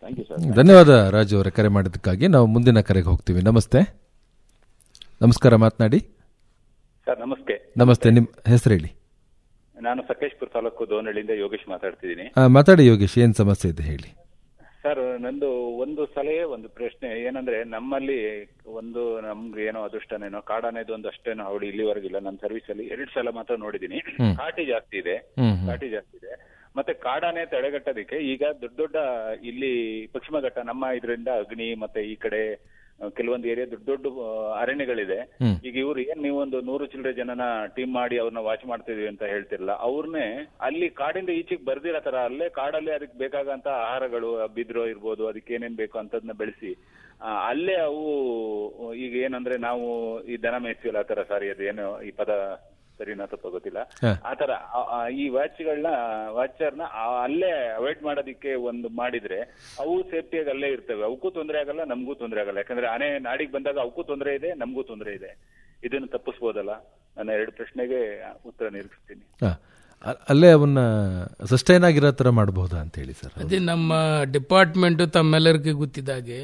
Thank you sir ಧನ್ಯವಾದ ರಾಜು ಅವರೇ ಕರೆ ಮಾಡಿದ್ದಕ್ಕಾಗಿ ನಾವು ಮುಂದಿನ ಕರೆಗೆ ಹೋಗ್ತೀವಿ ನಮಸ್ತೆ ನಮಸ್ಕಾರ ಮಾತನಾಡಿ ಸರ್ ನಮಸ್ತೆ ನಮಸ್ತೆ ನಿಮ್ಮ ಹೆಸರು ಹೇಳಿ ನಾನು ಸಕಲೇಶ್ಪುರ ತಾಲೂಕು ದೋನಹಳ್ಳಿಯಿಂದ ಯೋಗೇಶ್ ಮಾತಾಡ್ತಿದ್ದೀನಿ ಆ, ಮಾತಾಡಿ ಯೋಗೇಶ್ ಏನು ಸಮಸ್ಯೆ ಇದೆ ಹೇಳಿ ಸರ್ ನಂದು ಒಂದು ಸಲಹೆ ಒಂದು ಪ್ರಶ್ನೆ ಏನಂದ್ರೆ ನಮ್ಮಲ್ಲಿ ಒಂದು ನಮ್ಗೆ ಏನೋ ಅದೃಷ್ಟನೇನೋ ಕಾಡಾನೆದು ಒಂದು ಅಷ್ಟೇನೋ ಅವಳಿ ಇಲ್ಲಿವರೆಗಿಲ್ಲ ನನ್ನ ಸರ್ವಿಸ್ ಅಲ್ಲಿ ಎರಡ್ ಸಲ ಮಾತ್ರ ನೋಡಿದೀನಿ ಕಾಟಿ ಜಾಸ್ತಿ ಇದೆ ಹ್ಮ್ ಹ್ಮ್. ಕಾಟಿ ಜಾಸ್ತಿ ಇದೆ ಮತ್ತೆ ಕಾಡಾನೆ ತಡೆಗಟ್ಟೋದಕ್ಕೆ ಈಗ ದೊಡ್ಡ ದೊಡ್ಡ ಇಲ್ಲಿ ಪಶ್ಚಿಮ ಘಟ್ಟ ನಮ್ಮ ಇದರಿಂದ ಅಗ್ನಿ ಮತ್ತೆ ಈ ಕಡೆ ಆ, ಕೆಲವೊಂದು ಏರಿಯಾ ದೊಡ್ಡ ದೊಡ್ಡ ಆ, ಅರಣ್ಯಗಳಿದೆ ಹ್ಮ್. ಈಗ ಇವ್ರು ಏನ್ ನೀವು ಒಂದು ನೂರು ಚಿಲ್ಲರೆ ಜನನ ಟೀಮ್ ಮಾಡಿ ಅವ್ರನ್ನ ವಾಚ್ ಮಾಡ್ತಿದೀವಿ ಅಂತ ಹೇಳ್ತಿರಲ್ಲ ಅವ್ರನ್ನೇ ಅಲ್ಲಿ ಕಾಡಿಂದ ಈಚೆಗೆ ಬರ್ದಿರೋ ತರ ಅಲ್ಲೇ ಕಾಡಲ್ಲಿ ಅದಕ್ಕೆ ಬೇಕಾಗಂತ ಆಹಾರಗಳು ಬಿದಿರೋ ಇರ್ಬೋದು ಅದಕ್ಕೆ ಏನೇನ್ ಬೇಕು ಅಂತದನ್ನ ಬೆಳೆಸಿ ಆ, ಅಲ್ಲೇ ಅವು ಈಗ ಏನಂದ್ರೆ ನಾವು ಈ ದನ ಮೇಯಿಸ್ತೀವಲ್ಲ ಆ ತರ ಸಾರಿ ಅದು ಏನು ಈ ಪದ ಸರಿನಾ ತಪ್ಪ ಗೊತ್ತಿಲ್ಲ ಹ. ಆತರ ಆ- ಆ ಈ ವಾಚ್ಗಳನ್ನ ವಾಚರ್ನ ಅಲ್ಲೇ ಅವಾಯ್ಡ್ ಮಾಡೋದಿಕ್ಕೆ ಒಂದು ಮಾಡಿದ್ರೆ ಅವು ಸೇಫ್ಟಿಯಾಗಿ ಅಲ್ಲೇ ಇರ್ತವೆ ಅವಕ್ಕೂ ತೊಂದರೆ ಆಗಲ್ಲ ನಮಗೂ ತೊಂದರೆ ಆಗಲ್ಲ ಯಾಕಂದ್ರೆ ಆನೆ ನಾಡಿಗೆ ಬಂದಾಗ ಅವಕ್ಕೂ ತೊಂದರೆ ಇದೆ ನಮಗೂ ತೊಂದರೆ ಇದೆ ಇದನ್ನು ತಪ್ಪಿಸ್ಬೋದಲ್ಲ ನನ್ನ ಎರಡು ಪ್ರಶ್ನೆಗೆ ಉತ್ತರ ನಿರೀಕ್ಷಿಸ್ತೀನಿ ಆ, ಅ- ಅಲ್ಲೇ ಅವನ್ನ ಸಸ್ಟೈನ್ ಆಗಿರೋ ಥರ ಮಾಡಬಹುದಾ ಅಂತ ಹೇಳಿ ಸರ್ ಅದೇ ನಮ್ಮ ಡಿಪಾರ್ಟ್ಮೆಂಟು ತಮ್ಮೆಲ್ಲರಿಗೂ ಗೊತ್ತಿದ್ದಾಗೆ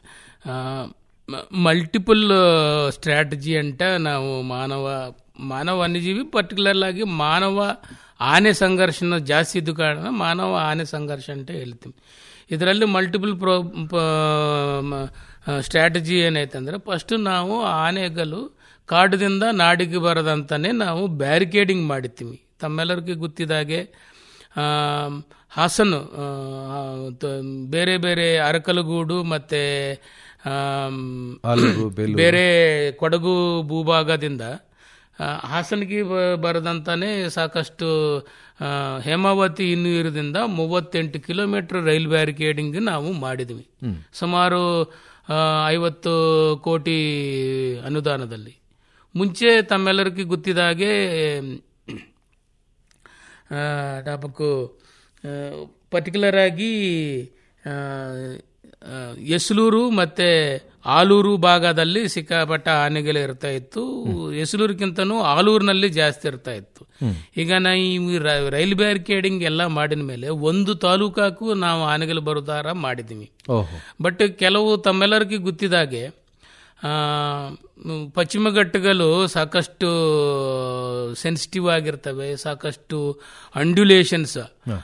ಮಲ್ಟಿಪಲ್ ಸ್ಟ್ರಾಟಜಿ ಅಂತ ನಾವು ಮಾನವ ಮಾನವ ವನ್ಯಜೀವಿ ಪರ್ಟಿಕ್ಯುಲರ್ ಆಗಿ ಮಾನವ ಆನೆ ಸಂಘರ್ಷಣ ಜಾಸ್ತಿ ಇದ್ದು ಕಾರಣ ಮಾನವ ಆನೆ ಸಂಘರ್ಷ ಅಂತ ಹೇಳ್ತೀವಿ ಇದರಲ್ಲಿ ಮಲ್ಟಿಪಲ್ ಪ್ರೋ ಸ್ಟ್ರಾಟಜಿ ಏನೈತೆ ಅಂದರೆ ಫಸ್ಟ್ ನಾವು ಆನೆಗಳು ಕಾಡದಿಂದ ನಾಡಿಗೆ ಬರದಂತಾನೆ ನಾವು ಬ್ಯಾರಿಕೇಡಿಂಗ್ ಮಾಡಿರ್ತೀವಿ ತಮ್ಮೆಲ್ಲರಿಗೂ ಗೊತ್ತಿದ್ದಾಗೆ ಆ, ಹಾಸನ ಆ, ತ- ಬೇರೆ ಬೇರೆ ಅರಕಲಗೂಡು ಮತ್ತೆ ಆಮ್, ಆಲೂರು ಬೇಲೂರು ಬೇರೆ ಕೊಡಗು ಭೂಭಾಗದಿಂದ ಆ, ಹಾಸನಗೆ ಬ- ಬರದಂತಾನೆ ಸಾಕಷ್ಟು ಆ, ಹೇಮಾವತಿ ಹಿನ್ನೀರದಿಂದ ಮೂವತ್ತೆಂಟು ಕಿಲೋಮೀಟರ್ ರೈಲ್ ಬ್ಯಾರಿಕೇಡಿಂಗ್ ನಾವು ಮಾಡಿದ್ವಿ ಸುಮಾರು ಆ, ಐವತ್ತು ಕೋಟಿ ಅನುದಾನದಲ್ಲಿ ಮುಂಚೆ ತಮ್ಮೆಲ್ಲರಿಗೂ ಗೊತ್ತಿದ್ದಾಗೆ ಟಾಪಕ್ಕು ಪರ್ಟಿಕ್ಯುಲರ್ ಆಗಿ ಆ, ಆ, ಎಸ್ಲೂರು ಮತ್ತೆ ಆಲೂರು ಭಾಗದಲ್ಲಿ ಸಿಕ್ಕಾಪಟ್ಟ ಆನೆಗಳು ಇರ್ತಾ ಇತ್ತು ಎಸ್ಲೂರಿಗಿಂತನೂ ಆಲೂರಿನಲ್ಲಿ ಜಾಸ್ತಿ ಇರ್ತಾ ಇತ್ತು ಈಗ ನಾ ಈ ರ- ರೈಲ್ ಬ್ಯಾರಿಕೇಡಿಂಗ್ ಎಲ್ಲ ಮಾಡಿದ ಮೇಲೆ ಒಂದು ತಾಲೂಕಾಕು ನಾವು ಆನೆಗಳು ಬರೋದಾರ ಮಾಡಿದ್ದೀವಿ ಓಹೋ ಬಟ್ ಕೆಲವು ತಮ್ಮೆಲ್ಲರಿಗೂ ಗೊತ್ತಿದ್ದಾಗೆ ಆ, ಮ್, ಪಶ್ಚಿಮ ಘಟ್ಟಗಳು ಸಾಕಷ್ಟು ಸೆನ್ಸಿಟಿವ್ ಆಗಿರ್ತವೆ ಸಾಕಷ್ಟು ಅಂಡ್ಯುಲೇಷನ್ಸ್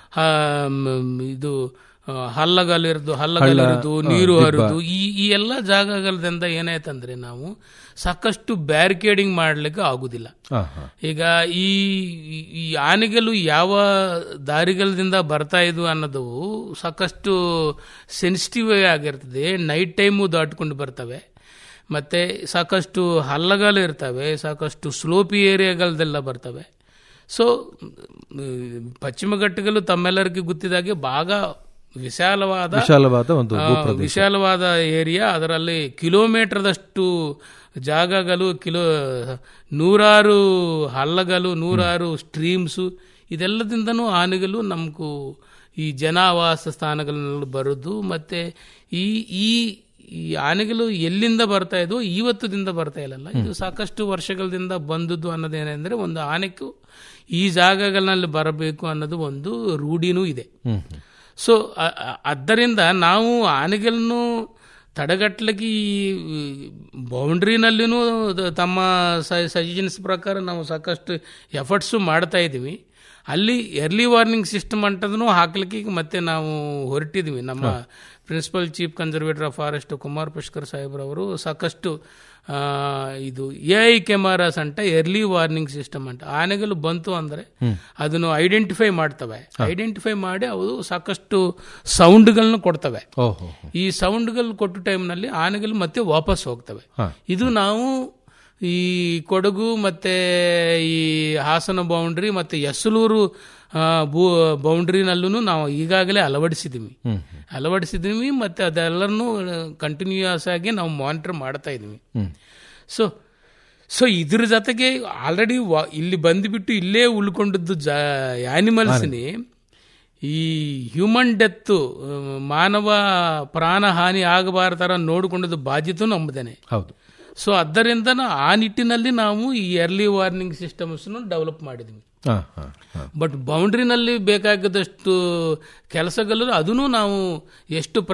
ಇದು ಆ, ಹಲ್ಲಗಲಿರೋದು ಹಲ್ಲಗಲಿರೋದು ನೀರು ಹರಿದು ಈ ಈ ಎಲ್ಲ ಜಾಗಗಳಿಂದ ಏನಾಯ್ತಂದ್ರೆ ನಾವು ಸಾಕಷ್ಟು ಬ್ಯಾರಿಕೇಡಿಂಗ್ ಮಾಡ್ಲಿಕ್ಕೆ ಆಗುದಿಲ್ಲ ಹಾ ಹಾ ಈಗ ಈ ಈ- ಈ ಆನೆಗಳು ಯಾವ ದಾರಿಗಳಿಂದ ಬರ್ತಾ ಇದ್ವು ಅನ್ನೋದು ಸಾಕಷ್ಟು ಸೆನ್ಸಿಟಿವ್ ಆಗಿರ್ತದೆ ನೈಟ್ ಟೈಮು ದಾಟ್ಕೊಂಡು ಬರ್ತವೆ ಮತ್ತೆ ಸಾಕಷ್ಟು ಹಳ್ಳಗಳು ಇರ್ತವೆ ಸಾಕಷ್ಟು ಸ್ಲೋಪಿ ಏರಿಯಾಗಳದೆಲ್ಲ ಬರ್ತವೆ ಸೊ ಪಶ್ಚಿಮ ಘಟ್ಟಗಳು ತಮ್ಮೆಲ್ಲರಿಗೂ ಗೊತ್ತಿದ್ದಾಗೆ ಭಾಗ ವಿಶಾಲವಾದ ವಿಶಾಲವಾದ ಒಂದು ಆ, ಭೂಪ್ರದೇಶ ವಿಶಾಲವಾದ ಏರಿಯಾ ಅದರಲ್ಲಿ ಕಿಲೋಮೀಟರ್ದಷ್ಟು ಜಾಗಗಳು ಕಿಲೋ ನೂರಾರು ಹಳ್ಳಗಳು ನೂರಾರು ಸ್ಟ್ರೀಮ್ಸು ಇದೆಲ್ಲದಿಂದನೂ ಆನೆಗಳು ನಮಗೂ ಈ ಜನಾವಾಸ ಸ್ಥಾನಗಳಲ್ಲಿ ಬರೋದು ಮತ್ತೆ ಈ ಈ ಈ ಆನೆಗಳು ಎಲ್ಲಿಂದ ಬರ್ತಾ ಇದ್ವು ಇವತ್ತದಿಂದ ಬರ್ತಾ ಇಲ್ಲಲ್ಲ ಇದು ಸಾಕಷ್ಟು ವರ್ಷಗಳಿಂದ ಬಂದದ್ದು ಅನ್ನೋದೇನೆಂದ್ರೆ ಒಂದು ಆನೆಗೂ ಈ ಜಾಗಗಳಲ್ಲಿ ಬರಬೇಕು ಅನ್ನೋದು ಒಂದು ರೂಢಿನೂ ಇದೆ ಹ್ಮ್ ಹ್ಮ್. ಸೊ ಅ- ಅ- ಆದ್ದರಿಂದ ನಾವು ಆನೆಗಳನ್ನು ತಡೆಗಟ್ಟಲಿಕ್ಕೆ ಈ ಬೌಂಡ್ರಿನಲ್ಲಿನೂ ತಮ್ಮ ಸಜೆಷನ್ಸ್ ಪ್ರಕಾರ ನಾವು ಸಾಕಷ್ಟು ಎಫರ್ಟ್ಸು ಮಾಡ್ತಾ ಇದ್ದೀವಿ ಅಲ್ಲಿ ಎರ್ಲಿ ವಾರ್ನಿಂಗ್ ಸಿಸ್ಟಮ್ ಅಂತದನ್ನು ಹಾಕ್ಲಿಕ್ಕೆ ಈಗ ಮತ್ತೆ ನಾವು ಹೊರಟಿದ್ವಿ ನಮ್ಮ principal chief conservator of forest Kumar Pushkar ಸಾಹೇಬ್ರವರು ಸಾಕಷ್ಟು ಆ, ಇದು ಎ ಐ ಕೆಮಾರಾಸ್ ಅಂತ ಎರ್ಲಿ ವಾರ್ನಿಂಗ್ ಸಿಸ್ಟಮ್ ಅಂತ ಆನೆಗಳು ಬಂತು ಅಂದ್ರೆ ಅದನ್ನು ಐಡೆಂಟಿಫೈ ಮಾಡ್ತವೆ ಐಡೆಂಟಿಫೈ ಮಾಡಿ ಅವು ಸಾಕಷ್ಟು ಸೌಂಡ್ಗಳನ್ನು ಕೊಡ್ತವೆ ಓಹೋ ಈ ಸೌಂಡ್ಗಳು ಕೊಟ್ಟ ಟೈಮ್ನಲ್ಲಿ ಆನೆಗಳು ಮತ್ತೆ ವಾಪಸ್ ಹೋಗ್ತವೆ ಹಾ. ಇದು ನಾವು ಈ ಕೊಡಗು ಮತ್ತೆ ಈ ಹಾಸನ ಬೌಂಡ್ರಿ ಮತ್ತೆ ಯಸಲೂರು ಆ, ಭೂ ಬೌಂಡ್ರಿನಲ್ಲೂ ನಾವು ಈಗಾಗಲೇ ಅಳವಡಿಸಿದ್ದೀವಿ ಹ್ಮ್ ಅಳವಡಿಸಿದ್ದೀವಿ ಮತ್ತೆ ಅದೆಲ್ಲರನ್ನೂ ಕಂಟಿನ್ಯೂಯಸ್ ಆಗಿ ನಾವು ಮಾನಿಟರ್ ಮಾಡ್ತಾ ಇದ್ದೀವಿ ಹ್ಮ್ ಸೊ ಸೊ ಇದ್ರ ಜೊತೆಗೆ ಆಲ್ರೆಡಿ ಇಲ್ಲಿ ಬಂದ್ಬಿಟ್ಟು ಇಲ್ಲೇ ಉಳ್ಕೊಂಡದ್ದು ಜ ಆನಿಮಲ್ಸ್ನಿ ಈ ಹ್ಯೂಮನ್ ಡೆತ್ ಮಾನವ ಪ್ರಾಣ ಹಾನಿ ಆಗಬಾರ್ದರ ನೋಡಿಕೊಂಡದ್ದು ಬಾಧ್ಯತೆ ನಮ್ಮದೇನೆ ಹೌದು ಸೊ ಆದ್ದರಿಂದ ಆ ನಿಟ್ಟಿನಲ್ಲಿ ನಾವು ಈ ಎರ್ಲಿ ವಾರ್ನಿಂಗ್ ಸಿಸ್ಟಮ್ಸ್ ಡೆವಲಪ್ ಮಾಡಿದ್ವಿ ಹಾ ಹಾ ಹಾ ಬಟ್ ಬೌಂಡ್ರಿನಲ್ಲಿ ಬೇಕಾಗದಷ್ಟು ಕೆಲಸಗಳು ಅದನ್ನು ನಾವು ಎಷ್ಟು